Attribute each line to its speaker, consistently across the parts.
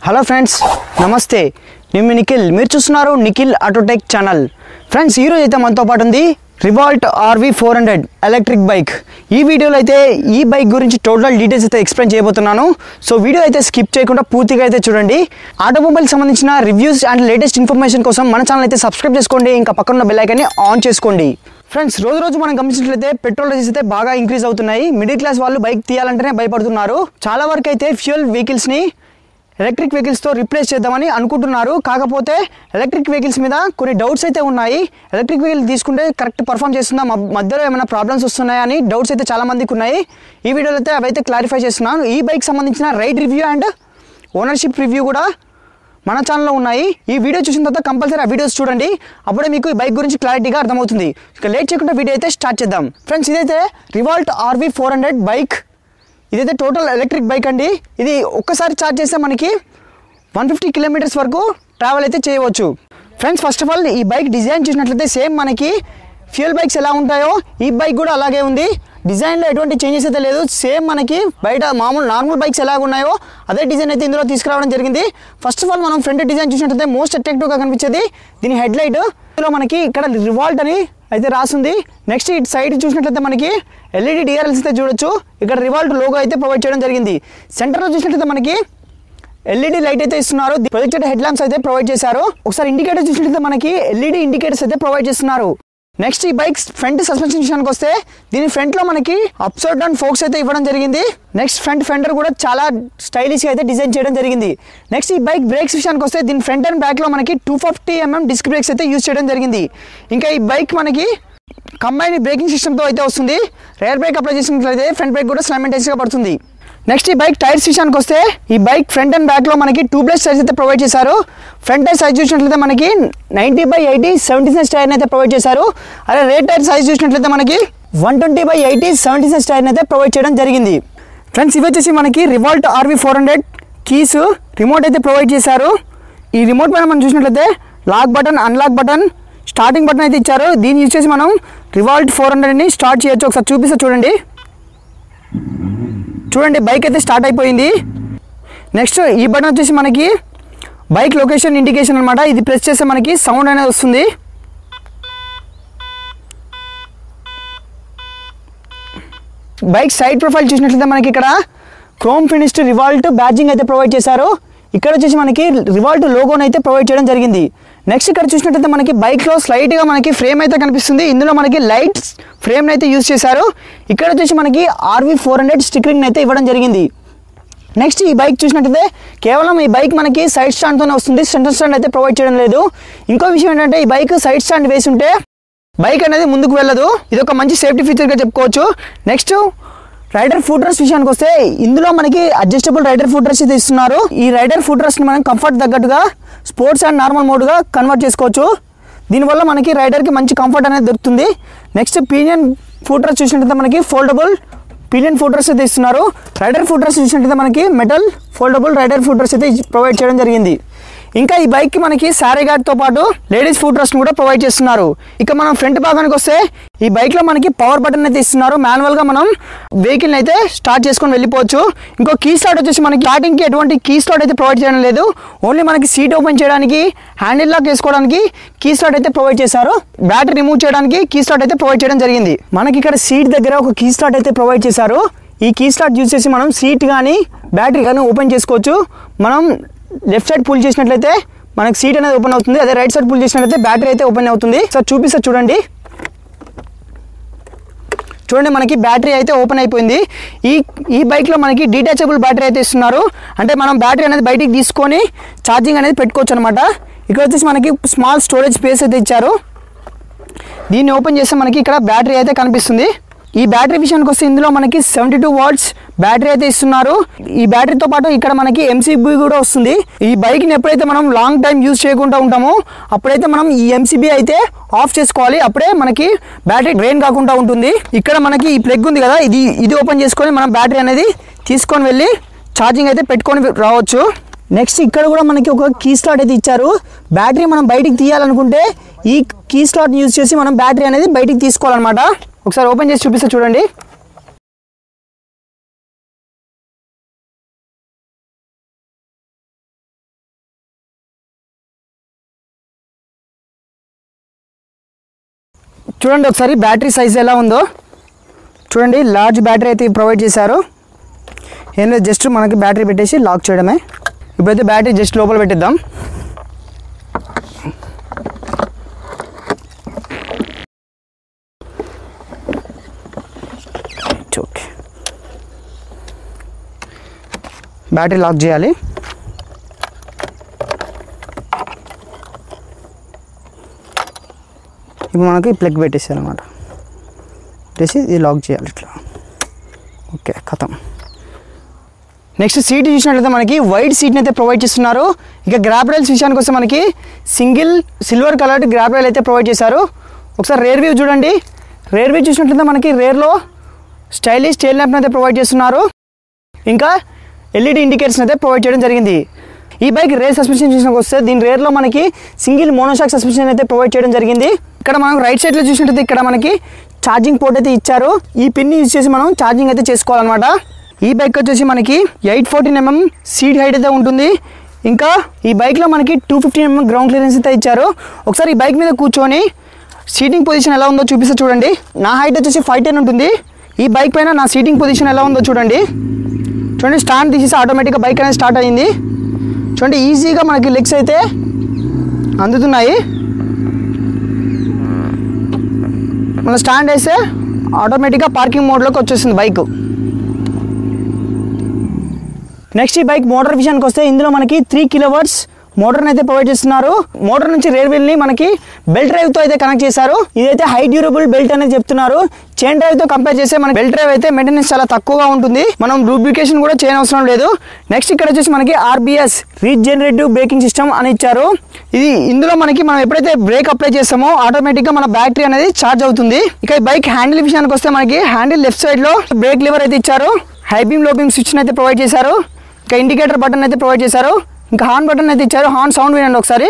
Speaker 1: hello friends నమస్తే నేను మీ నిఖిల్ మీరు చూస్తున్నారు నిఖిల్ ఆటోటెక్ ఛానల్ ఫ్రెండ్స్ ఈరోజు అయితే మనతో పాటు ఉంది Revolt RV four hundred electric bike ఈ వీడియోలో అయితే ఈ బైక్ గురించి టోటల్ డీటెయిల్స్ అయితే ఎక్స్ప్లెయిన్ చేయబోతున్నాను సో వీడియో అయితే స్కిప్ చేయకుండా పూర్తిగా అయితే చూడండి ఆటోమొబైల్ సంబంధించిన రివ్యూస్ అండ్ లేటెస్ట్ ఇన్ఫర్మేషన్ కోసం మన ఛానల్ అయితే సబ్స్క్రైబ్ చేసుకోండి ఇంకా పక్కన ఉన్న బెల్ ఐకాన్ని ఆన్ చేసుకోండి ఫ్రెండ్స్ రోజు రోజు మనం గమనించినట్లయితే పెట్రోల్ రేసెస్ అయితే బాగా ఇంక్రీజ్ అవుతున్నాయి మిడిల్ క్లాస్ వాళ్ళు బైక్ తీయాలంటేనే భయపడుతున్నారు చాలా వరకు అయితే ఫ్యూయల్ వెహికల్స్ని ఎలక్ట్రిక్ వెహికల్స్తో రిప్లేస్ చేద్దామని అనుకుంటున్నారు కాకపోతే ఎలక్ట్రిక్ వెహికల్స్ మీద కొన్ని డౌట్స్ అయితే ఉన్నాయి ఎలక్ట్రిక్ వెహికల్ తీసుకుంటే కరెక్ట్ పర్ఫామ్ చేస్తుందా మ- మధ్యలో ఏమైనా ప్రాబ్లమ్స్ వస్తున్నాయా అని డౌట్స్ అయితే చాలా మందికి ఉన్నాయి ఈ వీడియోలో అయితే అవైతే క్లారిఫై చేస్తున్నాను ఈ బైక్ సంబంధించిన ride review and ownership review కూడా మన ఛానల్లో ఉన్నాయి ఈ వీడియో చూసిన తర్వాత కంపల్సరీ ఆ వీడియోస్ చూడండి అప్పుడే మీకు ఈ బైక్ గురించి క్లారిటీగా అర్థమవుతుంది ఇక లేట్ చేయకుండా వీడియో అయితే స్టార్ట్ చేద్దాం ఫ్రెండ్స్ ఇదైతే Revolt RV four hundred bike ఇదైతే టోటల్ ఎలక్ట్రిక్ బైక్ అండి ఇది ఒక్కసారి ఛార్జ్ చేస్తే మనకి వన్ ఫిఫ్టీ కిలోమీటర్స్ వరకు ట్రావెల్ అయితే చేయవచ్చు ఫ్రెండ్స్ ఫస్ట్ ఆఫ్ ఆల్ ఈ బైక్ డిజైన్ చూసినట్లయితే సేమ్ మనకి ఫ్యూయల్ బైక్స్ ఎలా ఉంటాయో ఈ బైక్ కూడా అలాగే ఉంది డిజైన్లో ఎటువంటి చేంజెస్ అయితే లేదు సేమ్ మనకి బయట మామూలు నార్మల్ బైక్స్ ఎలాగ ఉన్నాయో అదే డిజైన్ అయితే ఇందులో తీసుకురావడం జరిగింది ఫస్ట్ ఆఫ్ ఆల్ మనం ఫ్రంట్ డిజైన్ చూసినట్లయితే మోస్ట్ అట్రాక్టివ్గా కనిపించేది దీని హెడ్ లైట్ ఇందులో మనకి ఇక్కడ రివాల్ట్ అని అయితే రాసింది నెక్స్ట్ ఇటు సైడ్ చూసినట్లయితే మనకి ఎల్ఈడి డిఆర్ఎల్స్ అయితే చూడొచ్చు ఇక్కడ రివాల్ట్ లోగో అయితే ప్రొవైడ్ చేయడం జరిగింది సెంటర్లో చూసినట్లయితే మనకి ఎల్ఈడి లైట్ అయితే ఇస్తున్నారు ప్రొజెక్టెడ్ హెడ్ ల్యాంప్స్ అయితే ప్రొవైడ్ చేశారు ఒకసారి ఇండికేటర్ చూసినట్లయితే మనకి ఎల్ఈడి ఇండికేటర్స్ అయితే ప్రొవైడ్ చేస్తున్నారు నెక్స్ట్ ఈ బైక్ ఫ్రంట్ సస్పెన్షన్ విషయానికి వస్తే దీని ఫ్రంట్ లో మనకి అప్సైడ్ డౌన్ ఫోక్స్ అయితే ఇవ్వడం జరిగింది నెక్స్ట్ ఫ్రంట్ ఫెండర్ కూడా చాలా స్టైలిష్ గా అయితే డిజైన్ చేయడం జరిగింది నెక్స్ట్ ఈ బైక్ బ్రేక్స్ విషయానికి వస్తే దీని ఫ్రంట్ అండ్ బ్యాక్ లో మనకి two fifty mm disc brakes అయితే యూజ్ చేయడం జరిగింది ఇంకా ఈ బైక్ మనకి కంబైన్ బ్రేకింగ్ సిస్టమ్తో అయితే వస్తుంది రేర్ బ్రేక్ అప్లై చేసినట్లయితే ఫ్రంట్ బ్రేక్ కూడా గా పడుతుంది నెక్స్ట్ ఈ బైక్ టైర్స్ విషయానికి వస్తే ఈ బైక్ ఫ్రంట్ అండ్ బ్యాక్ లో మనకి టూ బ్లెస్ సైజ్ అయితే ప్రొవైడ్ చేశారు ఫ్రంట్ టైర్ సైజ్ చూసినట్లయితే మనకి ninety by eighty seventy size tyre అయితే ప్రొవైడ్ చేశారు అదే రేట్ టైర్ సైజ్ చూసినట్లయితే మనకి one twenty by eighty seventy size tyre అయితే ప్రొవైడ్ చేయడం జరిగింది ఫ్రెండ్స్ ఇవి వచ్చేసి మనకి Revolt RV four hundred keys remote అయితే ప్రొవైడ్ చేశారు ఈ రిమోట్ పైన మనం చూసినట్లయితే lock button unlock button starting button అయితే ఇచ్చారు దీన్ని యూజ్ చేసి మనం రివాల్ట్ ఫోర్ హండ్రెడ్ని స్టార్ట్ చేయొచ్చు ఒకసారి చూపిస్తే చూడండి చూడండి బైక్ అయితే స్టార్ట్ అయిపోయింది నెక్స్ట్ ఈ బటన్ వచ్చేసి మనకి బైక్ లొకేషన్ ఇండికేషన్ అనమాట ఇది ప్రెస్ చేస్తే మనకి సౌండ్ అనేది వస్తుంది బైక్ సైడ్ ప్రొఫైల్ చూసినట్లయితే మనకి ఇక్కడ క్రోమ్ ఫినిష్డ్ రివాల్ట్ బ్యాడ్జింగ్ అయితే ప్రొవైడ్ చేశారు ఇక్కడ వచ్చేసి మనకి రివాల్ట్ లోగోని అయితే ప్రొవైడ్ చేయడం జరిగింది నెక్స్ట్ ఇక్కడ చూసినట్లయితే మనకి బైక్లో స్లైట్గా మనకి ఫ్రేమ్ అయితే కనిపిస్తుంది ఇందులో మనకి లైట్స్ ఫ్రేమ్ అయితే యూజ్ చేశారు ఇక్కడ వచ్చేసి మనకి ఆర్వీ ఫోర్ హండ్రెడ్ స్టిక్కరింగ్ అయితే ఇవ్వడం జరిగింది నెక్స్ట్ ఈ బైక్ చూసినట్టయితే కేవలం ఈ బైక్ మనకి సైడ్ స్టాండ్తోనే వస్తుంది సెంటర్ స్టాండ్ అయితే ప్రొవైడ్ చేయడం లేదు ఇంకో విషయం ఏంటంటే ఈ బైక్ సైడ్ స్టాండ్ వేసి ఉంటే బైక్ అనేది ముందుకు వెళ్ళదు ఇది ఒక మంచి సేఫ్టీ ఫీచర్గా చెప్పుకోవచ్చు నెక్స్ట్ రైడర్ ఫుట్రస్ విషయానికి వస్తే ఇందులో మనకి అడ్జస్టబుల్ రైడర్ ఫుట్రస్ అయితే ఇస్తున్నారు ఈ రైడర్ ఫుట్రస్ని మనం కంఫర్ట్ తగ్గట్టుగా స్పోర్ట్స్ అండ్ నార్మల్ మోడ్గా కన్వర్ట్ చేసుకోవచ్చు దీనివల్ల మనకి రైడర్కి మంచి కంఫర్ట్ అనేది దొరుకుతుంది నెక్స్ట్ పీనియన్ ఫుట్రస్ చూసినట్టయితే మనకి ఫోల్డబుల్ పీనియన్ ఫుట్రస్ అయితే ఇస్తున్నారు రైడర్ ఫుట్రస్ చూసినట్టయితే మనకి మెటల్ ఫోల్డబుల్ రైడర్ ఫుట్రస్ అయితే ప్రొవైడ్ చేయడం జరిగింది ఇంకా ఈ బైక్కి మనకి శారీ తో పాటు లేడీస్ ఫుడ్ రెస్ట్ కూడా ప్రొవైడ్ చేస్తున్నారు ఇక మనం ఫ్రంట్ భాగానికి వస్తే ఈ బైక్లో మనకి పవర్ బటన్ అయితే ఇస్తున్నారు మాన్యువల్గా మనం వెహికల్ని అయితే స్టార్ట్ చేసుకొని వెళ్ళిపోవచ్చు ఇంకో కీ స్టార్ట్ వచ్చేసి మనకి స్టార్టింగ్కి ఎటువంటి కీ స్టార్ట్ అయితే ప్రొవైడ్ చేయడం లేదు ఓన్లీ మనకి సీట్ ఓపెన్ చేయడానికి హ్యాండిల్ లాక్ వేసుకోవడానికి కీ స్టార్ట్ అయితే ప్రొవైడ్ చేశారు బ్యాటరీ రిమూవ్ చేయడానికి కీ స్టార్ట్ అయితే ప్రొవైడ్ చేయడం జరిగింది మనకి ఇక్కడ సీట్ దగ్గర ఒక కీ స్టార్ట్ అయితే ప్రొవైడ్ చేశారు ఈ కీ స్టార్ట్ యూజ్ చేసి మనం సీట్ కానీ బ్యాటరీ కానీ ఓపెన్ చేసుకోవచ్చు మనం లెఫ్ట్ సైడ్ పుల్ చేసినట్లయితే మనకి సీట్ అనేది ఓపెన్ అవుతుంది అదే రైట్ సైడ్ పుల్ చేసినట్లయితే బ్యాటరీ అయితే ఓపెన్ అవుతుంది సార్ చూపిస్తా చూడండి చూడండి మనకి బ్యాటరీ అయితే ఓపెన్ అయిపోయింది ఈ ఈ బైక్లో మనకి డీటాచబుల్ బ్యాటరీ అయితే ఇస్తున్నారు అంటే మనం బ్యాటరీ అనేది బయటికి తీసుకొని ఛార్జింగ్ అనేది పెట్టుకోవచ్చు అనమాట ఇక్కడ వచ్చేసి మనకి స్మాల్ స్టోరేజ్ స్పేస్ అయితే ఇచ్చారు దీన్ని ఓపెన్ చేస్తే మనకి ఇక్కడ బ్యాటరీ అయితే కనిపిస్తుంది ఈ బ్యాటరీ విషయానికి వస్తే ఇందులో మనకి సెవెంటీ టూ వాట్స్ బ్యాటరీ అయితే ఇస్తున్నారు ఈ బ్యాటరీతో పాటు ఇక్కడ మనకి ఎంసీబీ కూడా వస్తుంది ఈ బైక్ని ఎప్పుడైతే మనం లాంగ్ టైం యూజ్ చేయకుండా ఉంటామో అప్పుడైతే మనం ఈ ఎంసీబీ అయితే ఆఫ్ చేసుకోవాలి అప్పుడే మనకి బ్యాటరీ డ్రైన్ కాకుండా ఉంటుంది ఇక్కడ మనకి ఈ ప్లగ్ ఉంది కదా ఇది ఇది ఓపెన్ చేసుకొని మనం బ్యాటరీ అనేది తీసుకొని వెళ్ళి ఛార్జింగ్ అయితే పెట్టుకొని రావచ్చు నెక్స్ట్ ఇక్కడ కూడా మనకి ఒక కీ స్లాట్ అయితే ఇచ్చారు బ్యాటరీ మనం బయటికి తీయాలనుకుంటే ఈ కీ స్లాట్ యూజ్ చేసి మనం బ్యాటరీ అనేది బయటికి తీసుకోవాలన్నమాట ఒకసారి ఓపెన్ చేసి చూపిస్తా చూడండి చూడండి ఒకసారి బ్యాటరీ సైజ్ ఎలా ఉందో చూడండి లార్జ్ బ్యాటరీ అయితే ప్రొవైడ్ చేశారు ఏం లేదు జస్ట్ మనకి బ్యాటరీ పెట్టేసి లాక్ చేయడమే ఇప్పుడైతే బ్యాటరీ జస్ట్ లోపల పెట్టిద్దాం ఓకే బ్యాటరీ లాక్ చేయాలి ఇప్పుడు మనకి ప్లగ్ పెట్టేసారు అనమాట పెట్టేసి ఇది లాక్ చేయాలి ఇట్లా ఓకే కథం నెక్స్ట్ సీట్ చూసినట్లయితే మనకి వైట్ సీట్ని అయితే ప్రొవైడ్ చేస్తున్నారు ఇక గ్రాబ్ రైల్స్ విషయానికి వస్తే మనకి single silver coloured grab rail అయితే ప్రొవైడ్ చేశారు ఒకసారి రేర్ వ్యూ చూడండి రేర్ వ్యూ చూసినట్లయితే మనకి రేర్లో స్టైలిష్ టైల్ ల్యాంప్ని అయితే ప్రొవైడ్ చేస్తున్నారు ఇంకా ఎల్ఈడి ఇండికేటర్స్ అయితే ప్రొవైడ్ చేయడం జరిగింది ఈ బైక్ రేర్ సస్పెన్షన్ చూసినాక వస్తే దీని రేర్లో మనకి సింగిల్ మోనోషాక్ సస్పెన్షన్ అయితే ప్రొవైడ్ చేయడం జరిగింది ఇక్కడ మనం రైట్ సైడ్లో చూసినట్టయితే ఇక్కడ మనకి ఛార్జింగ్ పోర్ట్ అయితే ఇచ్చారు ఈ పిన్ యూజ్ చేసి మనం ఛార్జింగ్ అయితే చేసుకోవాలన్నమాట ఈ బైక్ వచ్చేసి మనకి eight fourteen mm seat height అయితే ఉంటుంది ఇంకా ఈ బైక్లో మనకి two fifteen mm ground clearance అయితే ఇచ్చారు ఒకసారి ఈ బైక్ మీద కూర్చొని సీటింగ్ పొజిషన్ ఎలా ఉందో చూపిస్తే చూడండి నా హైట్ వచ్చేసి ఫైవ్ టెన్ ఉంటుంది ఈ బైక్ పైన నా సీటింగ్ పొజిషన్ ఎలా ఉందో చూడండి చూడండి స్టాండ్ తీసేసి ఆటోమేటిక్గా బైక్ అనేది స్టార్ట్ అయ్యింది చూడండి ఈజీగా మనకి లెగ్స్ అయితే అందుతున్నాయి మన స్టాండ్ వేస్తే ఆటోమేటిక్గా పార్కింగ్ మోడ్లోకి వచ్చేస్తుంది బైక్ నెక్స్ట్ ఈ బైక్ మోటార్ విషయానికి వస్తే ఇందులో మనకి త్రీ కిలోవర్స్ మోటార్ని అయితే ప్రొవైడ్ చేస్తున్నారు మోటార్ నుంచి రేర్ వీల్ని మనకి బెల్ట్ డ్రైవ్తో అయితే కనెక్ట్ చేశారు ఇదైతే హై డ్యూరబుల్ బెల్ట్ అనేది చెప్తున్నారు చైన్ డ్రైవ్తో కంపేర్ చేస్తే మనకి బెల్ట్ డ్రైవ్ అయితే మెయింటెనెన్స్ చాలా తక్కువగా ఉంటుంది మనం రూబ్రికేషన్ కూడా చేయని అవసరం లేదు నెక్స్ట్ ఇక్కడ వచ్చేసి మనకి ఆర్బిఎస్ రీజనరేటివ్ బ్రేకింగ్ సిస్టమ్ అని ఇచ్చారు ఇది ఇందులో మనకి మనం ఎప్పుడైతే బ్రేక్ అప్లై చేస్తామో ఆటోమేటిక్గా మన బ్యాటరీ అనేది ఛార్జ్ అవుతుంది ఇక ఈ బైక్ హ్యాండిల్ విషయానికి వస్తే మనకి హ్యాండిల్ లెఫ్ట్ సైడ్లో బ్రేక్ లివర్ అయితే ఇచ్చారు high beam low beam switch అయితే ప్రొవైడ్ చేశారు ఇంకా ఇండికేటర్ బటన్ అయితే ప్రొవైడ్ చేశారు ఇంకా హార్న్ బటన్ అయితే ఇచ్చారు హార్న్ సౌండ్ వినండి ఒకసారి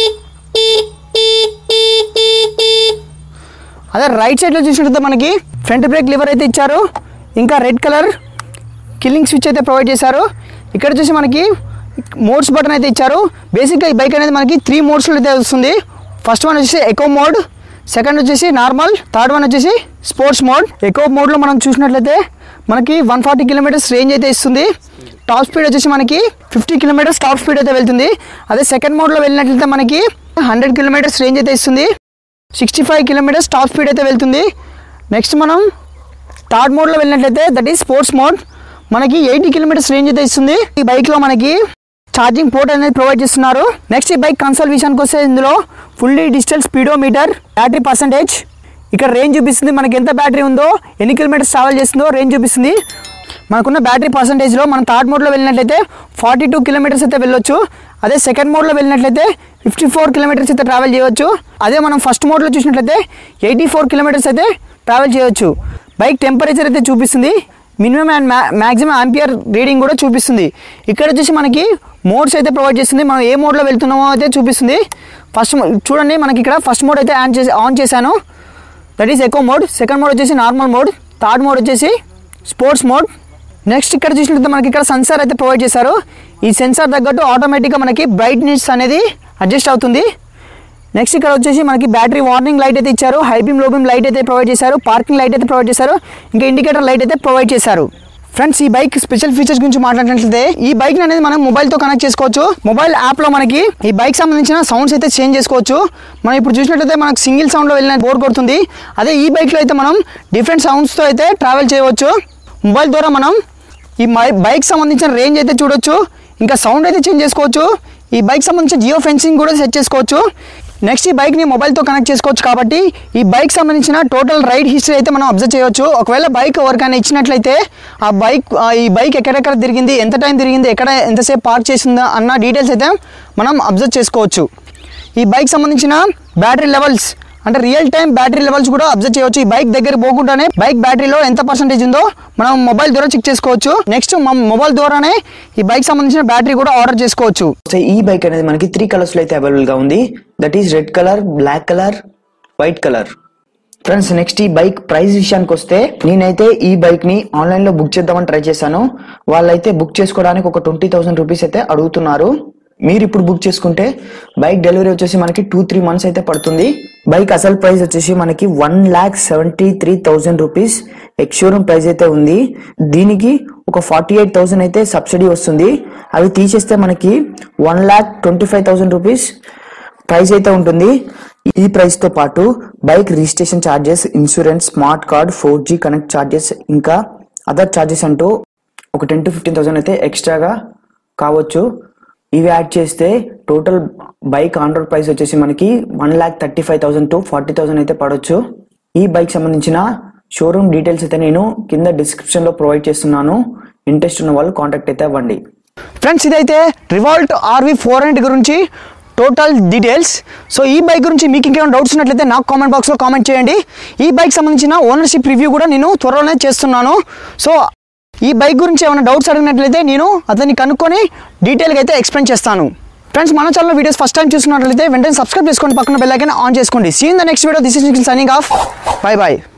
Speaker 1: అదే రైట్ సైడ్లో చూసినట్లయితే మనకి ఫ్రంట్ బ్రేక్ లివర్ అయితే ఇచ్చారు ఇంకా రెడ్ కలర్ కిల్లింగ్ స్విచ్ అయితే ప్రొవైడ్ చేశారు ఇక్కడ వచ్చేసి మనకి మోడ్స్ బటన్ అయితే ఇచ్చారు బేసిక్గా ఈ బైక్ అనేది మనకి త్రీ మోడ్స్లో అయితే వస్తుంది ఫస్ట్ వన్ వచ్చేసి ఎకో మోడ్ సెకండ్ వచ్చేసి నార్మల్ థర్డ్ వన్ వచ్చేసి స్పోర్ట్స్ మోడ్ ఎకో మోడ్లో మనం చూసినట్లయితే మనకి వన్ ఫార్టీ కిలోమీటర్స్ రేంజ్ అయితే ఇస్తుంది టాప్ స్పీడ్ వచ్చేసి మనకి ఫిఫ్టీ కిలోమీటర్స్ టాప్ స్పీడ్ అయితే వెళ్తుంది అదే సెకండ్ మోడ్లో వెళ్ళినట్లయితే మనకి హండ్రెడ్ కిలోమీటర్స్ రేంజ్ అయితే ఇస్తుంది sixty five kilometres top speed అయితే వెళ్తుంది నెక్స్ట్ మనం థర్డ్ మోడ్లో వెళ్ళినట్లయితే దట్ ఈస్ స్పోర్ట్స్ మోడ్ మనకి ఎయిటీ కిలోమీటర్స్ రేంజ్ అయితే ఇస్తుంది ఈ బైక్లో మనకి ఛార్జింగ్ పోర్ట్ అనేది ప్రొవైడ్ చేస్తున్నారు నెక్స్ట్ ఈ బైక్ కన్సోల్ విషయానికి వస్తే ఇందులో fully digital speedometer battery percentage ఇక్కడ రేంజ్ చూపిస్తుంది మనకి ఎంత బ్యాటరీ ఉందో ఎన్ని కిలోమీటర్స్ ట్రావెల్ చేస్తుందో రేంజ్ చూపిస్తుంది మనకున్న బ్యాటరీ పర్సంటేజ్లో మనం థర్డ్ మోడ్లో వెళ్ళినట్లయితే ఫార్టీ టూ కిలోమీటర్స్ అయితే వెళ్ళొచ్చు అదే సెకండ్ మోడ్లో వెళ్ళినట్లయితే ఫిఫ్టీ ఫోర్ కిలోమీటర్స్ అయితే ట్రావెల్ చేయవచ్చు అదే మనం ఫస్ట్ మోడ్లో చూసినట్లయితే ఎయిటీ ఫోర్ కిలోమీటర్స్ అయితే ట్రావెల్ చేయవచ్చు బైక్ టెంపరేచర్ అయితే చూపిస్తుంది minimum and ma maximum ampere reading కూడా చూపిస్తుంది ఇక్కడ వచ్చేసి మనకి మోడ్స్ అయితే ప్రొవైడ్ చేస్తుంది మనం ఏ మోడ్లో వెళ్తున్నామో అయితే చూపిస్తుంది ఫస్ట్ చూడండి మనకి ఇక్కడ ఫస్ట్ మోడ్ అయితే ఆన్ చేసి ఆన్ చేశాను that is eco mode second mode వచ్చేసి నార్మల్ మోడ్ థర్డ్ మోడ్ వచ్చేసి స్పోర్ట్స్ మోడ్ నెక్స్ట్ ఇక్కడ చూసినట్లయితే మనకి ఇక్కడ సెన్సార్ అయితే ప్రొవైడ్ చేశారు ఈ సెన్సార్ తగ్గట్టు ఆటోమేటిక్గా మనకి బ్రైట్నెస్ అనేది అడ్జస్ట్ అవుతుంది నెక్స్ట్ ఇక్కడ వచ్చేసి మనకి బ్యాటరీ వార్నింగ్ లైట్ అయితే ఇచ్చారు high beam low beam light అయితే ప్రొవైడ్ చేశారు పార్కింగ్ లైట్ అయితే ప్రొవైడ్ చేశారు ఇంకా ఇండికేటర్ లైట్ అయితే ప్రొవైడ్ చేశారు ఫ్రెండ్స్ ఈ బైక్ స్పెషల్ ఫీచర్స్ గురించి మాట్లాడినట్లయితే ఈ బైక్ అనేది మనం మొబైల్తో కనెక్ట్ చేసుకోవచ్చు మొబైల్ యాప్లో మనకి ఈ బైక్ సంబంధించిన సౌండ్స్ అయితే చేంజ్ చేసుకోవచ్చు మనం ఇప్పుడు చూసినట్లయితే మనకు సింగిల్ సౌండ్లో వెళ్ళిన బోర్ కొడుతుంది అదే ఈ బైక్లో అయితే మనం డిఫరెంట్ సౌండ్స్తో అయితే ట్రావెల్ చేయవచ్చు మొబైల్ ద్వారా మనం ఈ మై- బైక్ సంబంధించిన రేంజ్ అయితే చూడొచ్చు ఇంకా సౌండ్ అయితే చేంజ్ చేసుకోవచ్చు ఈ బైక్ సంబంధించిన జియో ఫెన్సింగ్ కూడా సెట్ చేసుకోవచ్చు నెక్స్ట్ ఈ బైక్ని మొబైల్తో కనెక్ట్ చేసుకోవచ్చు కాబట్టి ఈ బైక్ సంబంధించిన టోటల్ రైడ్ హిస్టరీ అయితే మనం అబ్జర్వ్ చేయవచ్చు ఒకవేళ బైక్ ఎవరికైనా ఇచ్చినట్లయితే ఆ బైక్ ఆ ఈ బైక్ ఎక్కడెక్కడ తిరిగింది ఎంత టైం తిరిగింది ఎక్కడ ఎంతసేపు పార్క్ చేసిందా అన్న డీటెయిల్స్ అయితే మనం అబ్జర్వ్ చేసుకోవచ్చు ఈ బైక్ సంబంధించిన బ్యాటరీ లెవెల్స్ అంటే రియల్ టైం బ్యాటరీ లెవెల్స్ కూడా అబ్జర్వ్ చేయవచ్చు ఈ బైక్ దగ్గర పోకుండానే బైక్ బ్యాటరీలో ఎంత పర్సెంటేజ్ ఉందో మనం మొబైల్ ద్వారా చెక్ చేసుకోవచ్చు నెక్స్ట్ మన మొబైల్ ద్వారానే ఈ బైక్ సంబంధించిన బ్యాటరీ కూడా ఆర్డర్ చేసుకోవచ్చు
Speaker 2: సో ఈ బైక్ అనేది మనకి త్రీ కలర్స్ లో అయితే అవైలబుల్ గా ఉంది that is red colour black colour white colour friends next ఈ బైక్ ప్రైస్ విషయానికి వస్తే నేనైతే ఈ బైక్ ని ఆన్లైన్ లో బుక్ చేద్దామని ట్రై చేశాను వాళ్ళైతే బుక్ చేసుకోవడానికి ఒక ట్వంటీ థౌసండ్ రూపీస్ అయితే అడుగుతున్నారు మీరు ఇప్పుడు బుక్ చేసుకుంటే బైక్ డెలివరీ వచ్చేసి మనకి టూ త్రీ మంత్స్ అయితే పడుతుంది బైక్ అసలు ప్రైస్ వచ్చేసి మనకి one lakh seventy three thousand rupees ex showroom price అయితే ఉంది దీనికి ఒక ఫార్టీ ఎయిట్ థౌసండ్ అయితే సబ్సిడీ వస్తుంది అవి తీసేస్తే మనకి one lakh twenty five thousand rupees price అయితే ఉంటుంది ఈ ప్రైస్ తో పాటు bike registration charges insurance smart card four G connect charges ఇంకా అదర్ ఛార్జెస్ అంటూ ఒక టెన్ టు ఫిఫ్టీన్ థౌసండ్ అయితే ఎక్స్ట్రాగా కావచ్చు ఇవి యాడ్ చేస్తే total bike on road price వచ్చేసి మనకి one lakh thirty five thousand to forty thousand అయితే పడవచ్చు ఈ బైక్ సంబంధించిన షోరూమ్ డీటెయిల్స్ అయితే నేను కింద డిస్క్రిప్షన్ లో ప్రొవైడ్ చేస్తున్నాను ఇంట్రెస్ట్ ఉన్న వాళ్ళు కాంటాక్ట్ అయితే అవ్వండి
Speaker 1: ఫ్రెండ్స్ ఇదైతే రివాల్ట్ ఆర్వి ఫోర్ హండ్రెడ్ గురించి టోటల్ డీటెయిల్స్ సో ఈ బైక్ గురించి మీకు ఇంకేమైనా డౌట్స్ ఉన్నట్లయితే నాకు కామెంట్ బాక్స్లో కామెంట్ చేయండి ఈ బైక్ సంబంధించిన ఓనర్షిప్ రివ్యూ కూడా నేను త్వరలోనే చేస్తున్నాను సో ఈ బైక్ గురించి ఏమైనా డౌట్స్ అడిగినట్లయితే నేను అతన్ని కనుక్కొని డీటెయిల్గా అయితే ఎక్స్ప్లెయిన్ చేస్తాను ఫ్రెండ్స్ మన ఛానల్ వీడియోస్ ఫస్ట్ టైం చూస్తున్నట్లయితే వెంటనే సబ్స్క్రైబ్ చేసుకోండి పక్కన బెల్ ఐకాన్ ఆన్ చేసుకోండి see in the next video this is signing off bye bye